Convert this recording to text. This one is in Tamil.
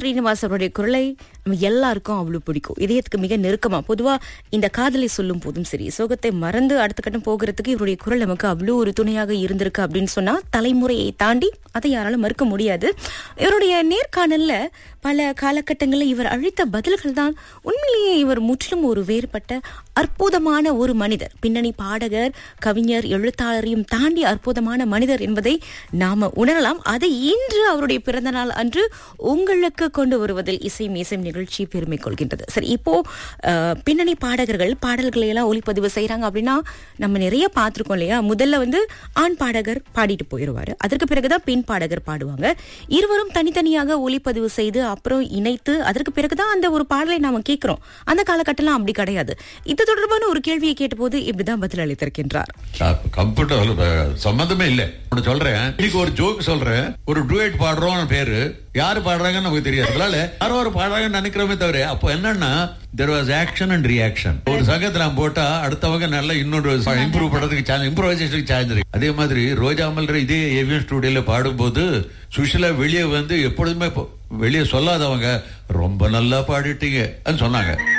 ஸ்ரீனிவாஸ் அவருடைய குரலை நம்ம எல்லாருக்கும் அவ்வளவு பிடிக்கும் இதயத்துக்கு மிக நெருக்கமா பொதுவா இந்த காதலை சொல்லும் போதும் சரி சோகத்தை மறந்து அடுத்த கட்டம் போகிறதுக்கு இவருடைய குரல் நமக்கு அவ்வளவு ஒரு துணையாக இருந்திருக்கு அப்படின்னு சொன்னா தலைமுறையை தாண்டி அதை யாராலும் மறுக்க முடியாது இவருடைய நேர்காணல்ல பல காலகட்டங்களில் இவர் அளித்த பதில்கள் தான் உண்மையிலேயே இவர் முற்றிலும் ஒரு வேறுபட்ட அற்புதமான ஒரு மனிதர் பின்னணி பாடகர் கவிஞர் எழுத்தாளரையும் தாண்டி அற்புதமான மனிதர் என்பதை நாம உணரலாம் அதை இன்று அவருடைய பிறந்த நாள் அன்று உங்களுக்கு கொண்டு வருவதில் இசை மீசம் நிகழ்ச்சி பெருமை கொள்கின்றது சரி இப்போ அஹ், பின்னணி பாடகர்கள் பாடல்களை எல்லாம் ஒளிப்பதிவு செய்றாங்க அப்படின்னா நம்ம நிறைய பார்த்திருக்கோம் இல்லையா முதல்ல வந்து ஆண் பாடகர் பாடிட்டு போயிடுவாரு அதற்கு பிறகுதான் பெண் பாடகர் பாடுவாங்க இருவரும் தனித்தனியாக ஒளிப்பதிவு செய்து அப்புறம் இணைத்து அதற்கு பிறகுதான் அந்த ஒரு பாடலை நாம கேட்கிறோம் அந்த காலகட்டம்லாம் அப்படி கிடையாது இது தொடர்பான ஒரு கேள்வியை கேட்டபோது இப்படிதான் பதில் அளித்திருக்கின்றார் கம்ப்யூட்டர் சம்பந்தமே இல்ல உனக்கு சொல்றேன் இன்னைக்கு ஒரு ஜோக் சொல்றேன் ஒரு டூயட் பாடுறோம் பேரு யாரு பாடுறாங்கன்னு நமக்கு தெரியாது அதனால யாரோ ஒரு பாடுறாங்கன்னு நினைக்கிறோமே தவிர அப்போ என்னன்னா there was action and reaction ஒரு சங்கத்துல நான் போட்டா அடுத்தவங்க நல்லா இன்னொரு இம்ப்ரூவ் பண்றதுக்கு சான்ஸ் இம்ப்ரோவைசேஷனுக்கு சான்ஸ் இருக்கு அதே மாதிரி ரோஜா மல்ற இதே ஏவிஎம் ஸ்டுடியோல பாடும்போது சுஷிலா வெளியே வந்து எப்பொழுதுமே இப்போ வெளியே சொல்லாதவங்க ரொம்ப நல்லா பாடிட்டீங்க சொன்னாங்க